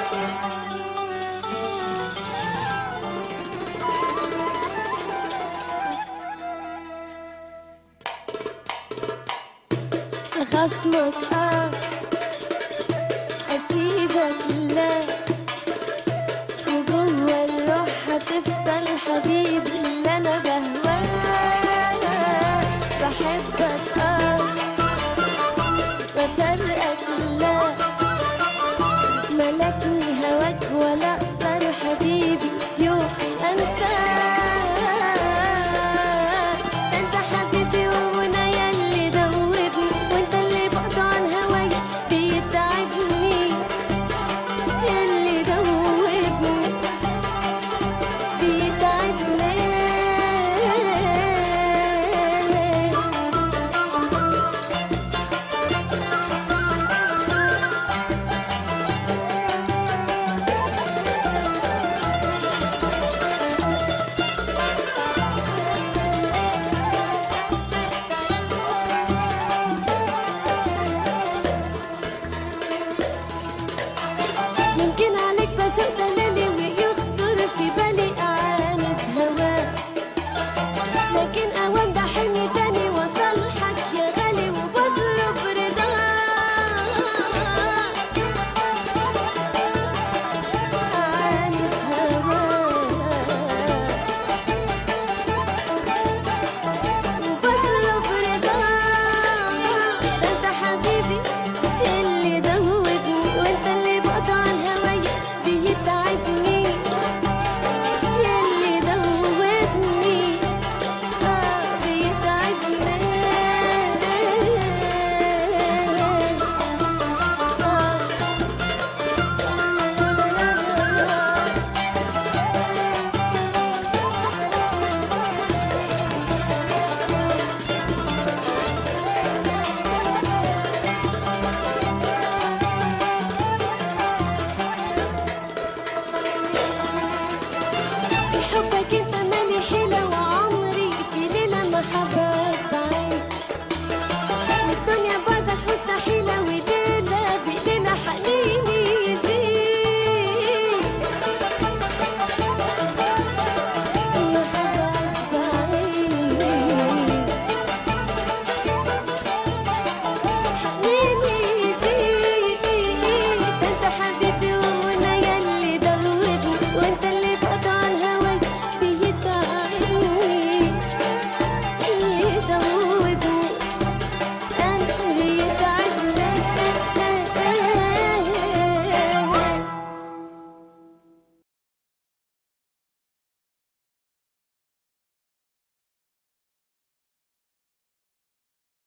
خصمك اه اسيبك لا وجوه الروح هتفضل حبيبي اللي انا بهواه بحبك اه بفرقك لا ملكني هواك ولا اقدر حبيبي في يوم انساك انت حبيبي وانا يلي دوبني وانت اللي بعد عن هوايا بيتعبني يلي دوبني بيتعبني يمكن عليك بسوق دلالي ويخطر في بالي أعاند هواك لكن أوان بحن تاني وصالحك يا غالي وبطلب رضاك أعاند هواك وبطلب رضاك ده انت حبيبي اللي دوبني وانت اللي بعد عن هوايا بيتعبني يلي دوبني اه بيتعبني آه. في حبك انت مالي حيلة وعمري في ليلة ما حبك بعيد والدنيا بعدك مستحيلة